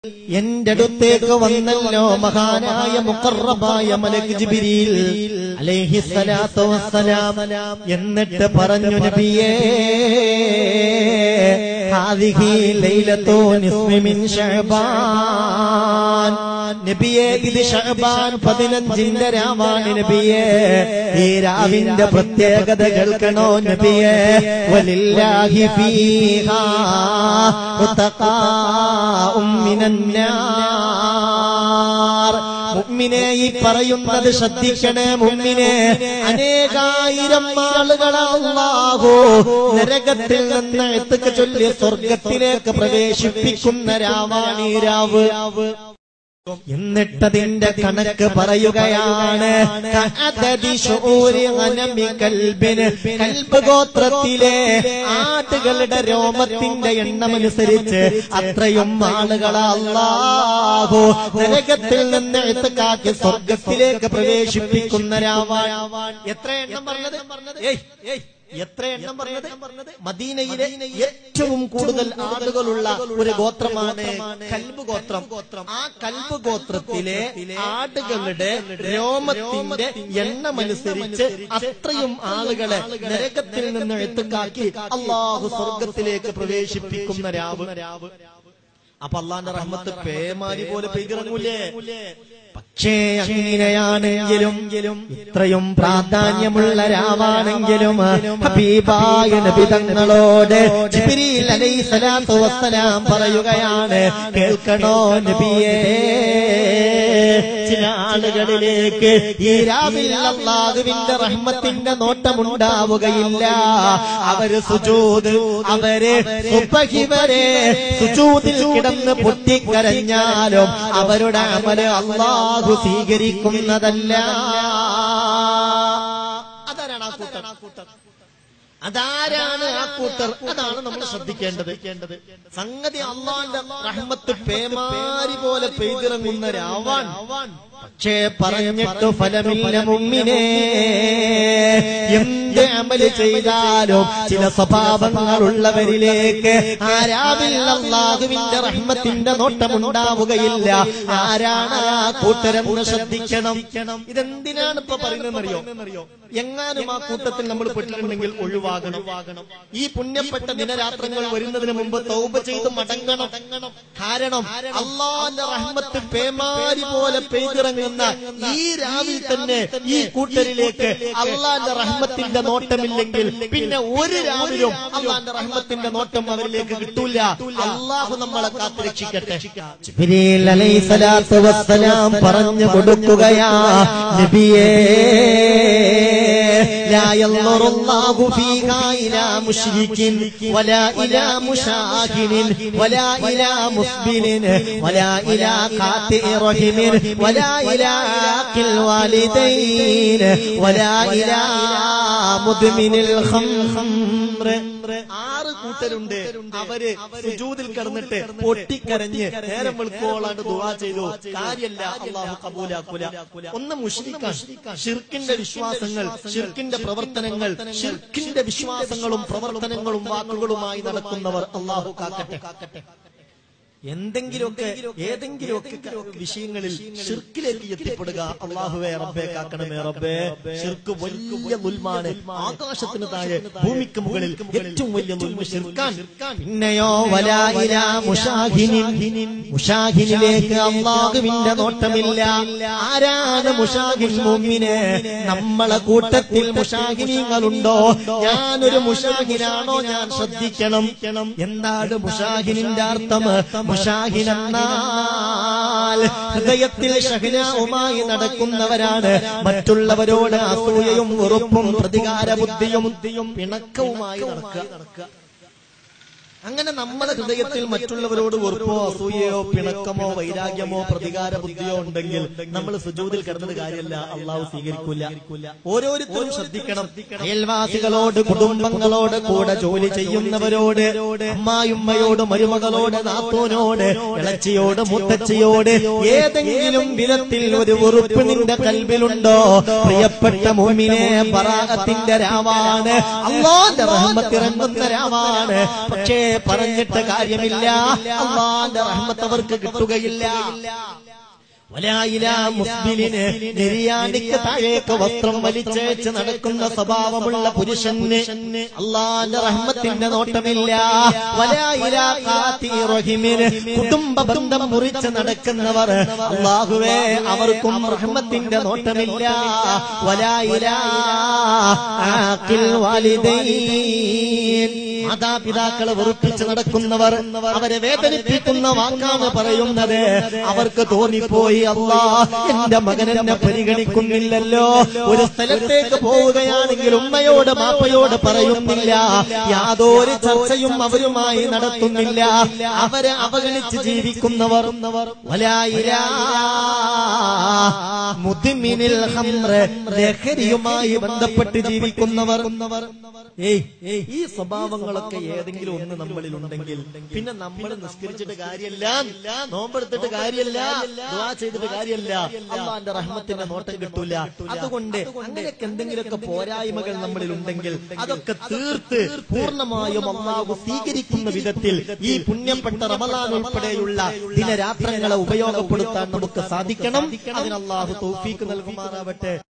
എന്റെ അടുത്തേക്ക് വന്നല്ലോ മഹാനായ മുഖറബായ മലക് ജിബിരിൽ അലൈഹിസ്സലാത്തു വസ്സലാം എന്നിട്ട് പറഞ്ഞു നബിയേ ഹാദിഹി ലൈലത്തു നിസ്ഫി മിൻ ശഅബാൻ നബിയെ ഇത് ഷഹബാൻ പതിനഞ്ചിന്റെ രാവാണ് നബിയെ ഈ രാവിന്റെ പ്രത്യേകത കേൾക്കണോ നബിയെ വലില്ലാഹി ഫീഹാ ഉത്തഖാഉം മിനന്നാർ മുഅ്മിനെ ഈ പറയുന്നത് ശ്രദ്ധിക്കണേ മുഅ്മിനെ അനേകായിരം ആളുകളെ അല്ലാഹു നരകത്തിൽ നിന്ന് എത്തുക ചൊല്ലി സ്വർഗത്തിലേക്ക് പ്രവേശിപ്പിക്കുന്ന രാവാണ് ഈ രാവ് എന്നിട്ടതിന്റെ കണക്ക് പറയുകയാണ് കഅദദി ശുഊരി ഗനമി കൽബിന് കൽബ് ഗോത്രത്തിലെ ആട്ടുകളുടെ രോമത്തിന്റെ എണ്ണമനുസരിച്ച് അത്രയും ആളുകളെ അല്ലാഹു നരകത്തിൽ നിന്ന് എടുത്തുകാക്കി സ്വർഗത്തിലേക്ക് പ്രവേശിപ്പിക്കുന്ന രാവാൻ എത്ര എണ്ണം പറഞ്ഞത് ഏയ് ഏയ് എത്ര എണ്ണം പറഞ്ഞത് മദീനയിലെ ഏറ്റവും കൂടുതൽ ആളുകളുള്ള ഒരു ഗോത്രമാണ് കൽബ് ഗോത്രം ആ കൽബ് ഗോത്രത്തിലെ ആടുകളുടെ രോമത്തിന്റെ എണ്ണമനുസരിച്ച് അത്രയും ആളുകളെ നരകത്തിൽ നിന്ന് എത്തുക്കാക്കി അള്ളാഹു സ്വർഗത്തിലേക്ക് പ്രവേശിപ്പിക്കുന്ന രാവ് അപ്പൊ അള്ളാന്റെ റഹ്മത്ത് പേമാരി പോലെ പെയ്തിറങ്ങൂലേ പക്ഷേ അങ്ങനെയാണെങ്കിലും ഇത്രയും പ്രാധാന്യമുള്ള രാവാണെങ്കിലും ഹബീബായ നബി തങ്ങളോട് ജിബ്രീൽ അലൈഹി സ്വലാത്തു വസ്സലാം പറയുകയാണ് കേൾക്കണോ നബിയേ ചില ആളുകളിലേക്ക് ഈ രാവിൽ അള്ളാഹുവിന്റെ റഹ്മത്തിന്റെ നോട്ടമുണ്ടാവുകയില്ല അവര് സുജൂദ് അവര് സുബഹി വരെ സുജൂദിൽ കിടന്ന് പൊട്ടിക്കരഞ്ഞാലും അവരുടെ അമല് അള്ളാഹു സ്വീകരിക്കുന്നതല്ല അതാരാണ് ആ കൂട്ടർ അതാരാണ് ആ കൂട്ടർ അതാണ് നമ്മൾ ശ്രദ്ധിക്കേണ്ടത് സംഗതി അള്ളാന്റെ റഹ്മത്ത് പേമാരി പോലെ പെയ്തിറങ്ങുന്ന രാവാൻ പക്ഷേ പറഞ്ഞിട്ട് ഫലമില്ല മുമ്മിനെ എന്ത് അമല് ചെയ്താലും ചില സ്വഭാവങ്ങളുള്ളവരിലേക്ക് ആരാവിൽ അള്ളാഹുവിന്റെ റഹ്മത്തിന്റെ നോട്ടമുണ്ടാവുകയില്ല ആരാണ് ആ കൂട്ടരെന്ന് ശ്രദ്ധിക്കണം ഇതെന്തിനാണ് ഇപ്പൊ പറയുന്നതെന്നറിയോ എങ്ങാനും ആ കൂട്ടത്തിൽ നമ്മൾ പെട്ടിട്ടുണ്ടെങ്കിൽ ഒഴിവാകണം ഈ പുണ്യപ്പെട്ട ദിനരാത്രങ്ങൾ വരുന്നതിന് മുമ്പ് തൗബ ചെയ്ത് മടങ്ങണം കാരണം അള്ളാന്റെ റഹ്മത്ത് പേമാരി പോലെ പെയ്തിറങ്ങുന്ന ഈ രാവിൽ തന്നെ ഈ കൂട്ടരിലേക്ക് അള്ളാന്റെ റഹ്മത്തിന്റെ നോട്ടമില്ലെങ്കിൽ പിന്നെ ഒരു രാവിലും അള്ളാന്റെ റഹ്മത്തിന്റെ നോട്ടം അവരിലേക്ക് കിട്ടൂല അള്ളാഹു നമ്മളെ കാത്തുരക്ഷിക്കട്ടെ ജിബ്രീൽ അലൈഹിസ്സലാത്തു വസ്സലാം പറഞ്ഞു കൊടുക്കുകയാ നബിയേ لا ينظر الله فيها إلى مشرك ولا إلى مشاهن ولا إلى مسبل ولا إلى قاطع رحم ولا إلى عاقل الوالدين ولا إلى مدمن الخمر ആറ് കൂട്ടരുണ്ട് അവര് സുജൂദിൽ കിടന്നിട്ട് പൊട്ടിക്കരഞ്ഞ് നേരം വെളുക്കോളാണ്ട് ദുവാ ചെയ്തു കാര്യല്ല അള്ളാഹു കബൂലാക്കൂല ഒന്ന് മുഷ്രിക്കാൻ ഷിർക്കിന്റെ വിശ്വാസങ്ങൾ ഷിർക്കിന്റെ പ്രവർത്തനങ്ങൾ ഷിർക്കിന്റെ വിശ്വാസങ്ങളും പ്രവർത്തനങ്ങളും വാക്കുകളുമായി നടക്കുന്നവർ അള്ളാഹു കാക്കട്ടെ എന്തെങ്കിലുമൊക്കെ ഏതെങ്കിലുമൊക്കെ വിഷയങ്ങളിൽ ഷിർക്കിലേക്ക് എത്തിപ്പെടുക അള്ളാഹുവേ റബ്ബെ കാക്കണമേ റബ്ബേ ഷിർക്ക് വലിയ നുൽമാണ് ആകാശത്തിന് താഴെ ഭൂമിക്ക് മുകളിൽ ഏറ്റവും വലിയ നുൽമ ഷിർക്കാൻ പിന്നെയോ വലായില മുഷാഹിനിൻ മുഷാഹിനിലേക്ക് അള്ളാഹുവിന്റെ നോട്ടമില്ല ആരാണ് മുഷാഹിൻ മുമ്മിനെ നമ്മളെ കൂട്ടത്തിൽ മുഷാഹിനിങ്ങളുണ്ടോ ഞാനൊരു മുഷാഹിനാണോ ഞാൻ ശ്രദ്ധിക്കണം എന്താണ് മുഷാഹിനിന്റെ അർത്ഥം മുഷാഹിനെന്നാൽ ഹൃദയത്തിൽ ഷഹിനാവുമായി നടക്കുന്നവരാണ് മറ്റുള്ളവരോട് അസൂയയും ഉറപ്പും പ്രതികാര ബുദ്ധിയും പിണക്കവുമായി നടക്കുക അങ്ങനെ നമ്മുടെ ഹൃദയത്തിൽ മറ്റുള്ളവരോട് വെറുപ്പോ അസൂയയോ പിണക്കമോ വൈരാഗ്യമോ പ്രതികാര ബുദ്ധിയോ ഉണ്ടെങ്കിൽ നമ്മൾ സുജൂതിൽ കിടന്നത് കാര്യമല്ല അള്ളാഹു സ്വീകരിക്കൂല ഓരോരുത്തരും ശ്രദ്ധിക്കണം അയൽവാസികളോട് കുടുംബങ്ങളോട് കൂടെ ജോലി ചെയ്യുന്നവരോട് അമ്മായുമ്മയോട് മരുമകളോട് നാത്തോനോട് ഇളച്ചിയോട് മുത്തച്ചിയോട് ഏതെങ്കിലും വിധത്തിൽ ഒരു വെറുപ്പ് നിന്റെ കൽവിലുണ്ടോ പ്രിയപ്പെട്ട മോമിനെ ബറാഅത്തിന്റെ രാവാണ് അള്ളാന്റെ റഹ്മത്തിറങ്ങുന്ന രാവാണ് പക്ഷേ പറഞ്ഞിട്ട് കാര്യമില്ല അള്ളാന്റെ റഹ്മത്ത് അവർക്ക് കിട്ടുകയില്ല വലായില മുസ്ബിലിന് നെരിയാണിക്ക് താഴേക്ക് വസ്ത്രം വലിച്ചേച്ച് നടക്കുന്ന സ്വഭാവമുള്ള പുരുഷന് അള്ളാന്റെ റഹ്മത്തിന്റെ നോട്ടമില്ല വലായില കാത്തി റഹിമിന് കുടുംബ ബന്ധം മുറിച്ച് നടക്കുന്നവർ അള്ളാഹുവേ അവർക്കും റഹ്മത്തിന്റെ നോട്ടമില്ല വലായില ആഖിൽ വാലിദൈൻ മാതാപിതാക്കളെ വെറുപ്പിച്ച് നടക്കുന്നവർ അവരെ വേദനിപ്പിക്കുന്ന വാക്കാണ് പറയുന്നത് അവർക്ക് തോന്നിപ്പോയി അല്ലാ എന്റെ മകൻ എന്നെ പരിഗണിക്കുന്നില്ലല്ലോ ഒരു സ്ഥലത്തേക്ക് പോവുകയാണെങ്കിൽ ഉമ്മയോട് മാപ്പയോട് പറയുന്നില്ല യാതൊരു ചർച്ചയും അവരുമായി നടത്തുന്നില്ല അവരെ അവഗണിച്ച് ജീവിക്കുന്നവർ വലായിരാ മുദിമിനിൽ ഹംറ് ലഹരിയുമായി ബന്ധപ്പെട്ട് ജീവിക്കുന്നവർ ഏയ് ഏയ് ഈ സ്വഭാവങ്ങളൊക്കെ ഏതെങ്കിലും ഒന്ന് നമ്മളിൽ ഉണ്ടെങ്കിൽ പിന്നെ നമ്മൾ നിസ്കരിച്ചിട്ട് കാര്യമില്ല നോമ്പെടുത്തിട്ട് കാര്യമില്ല ദുആ ചെയ്തിട്ട് കാര്യമില്ല അള്ളാന്റെ റഹ്മത്തിന്റെ നോട്ടം കിട്ടൂല അതുകൊണ്ട് അങ്ങനെയൊക്കെ എന്തെങ്കിലുമൊക്കെ പോരായ്മകൾ നമ്മളിൽ ഉണ്ടെങ്കിൽ അതൊക്കെ തീർത്ത് പൂർണ്ണമായും അള്ളാഹു സ്വീകരിക്കുന്ന വിധത്തിൽ ഈ പുണ്യപ്പെട്ട റമദാൻ ഉൾപ്പെടെയുള്ള ദിനരാത്രങ്ങളെ ഉപയോഗപ്പെടുത്താൻ നമുക്ക് സാധിക്കണം അതിന് അള്ളാഹു തൗഫീക്ക് നൽകുമാറാവട്ടെ